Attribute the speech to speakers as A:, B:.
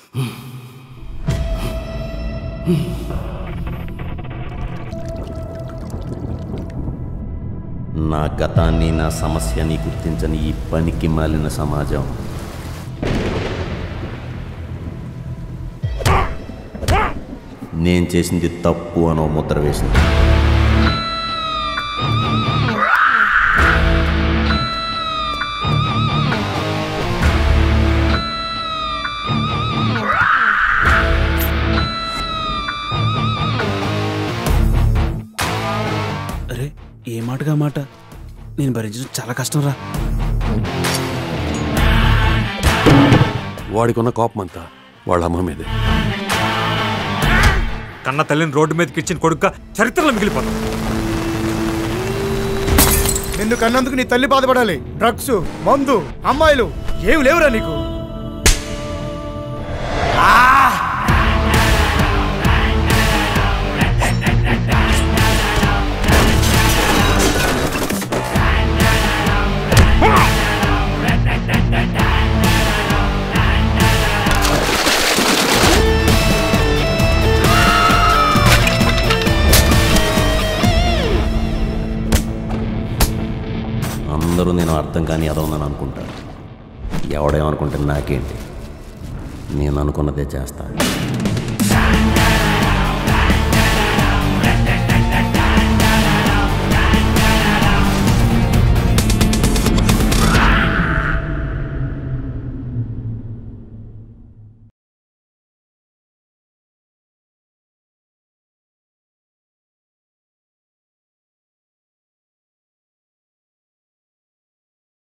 A: నా గతాన్ని నా సమస్యని గుర్తించని ఈ పనికి మాలిన సమాజం నేను చేసింది తప్పు అనో ముద్ర వేసింది
B: అరే ఏ మాటగా మాట నేను భరించడం చాలా కష్టం రా
C: వాడికున్న కోపం అంతా వాళ్ళ అమ్మ మీదే
D: కన్న తల్లిని రోడ్డు మీదకి ఇచ్చిన కొడుక చరిత్రలో మిగిలిపోతాం
E: నిన్ను కన్నందుకు నీ తల్లి బాధపడాలి డ్రగ్స్ మందు అమ్మాయిలు ఏమి లేవురా నీకు
A: అందరూ నేను అర్థం కాని అదవునని అనుకుంటారు ఎవడేమనుకుంటే నాకేంటి నేను అనుకున్నదే చేస్తాను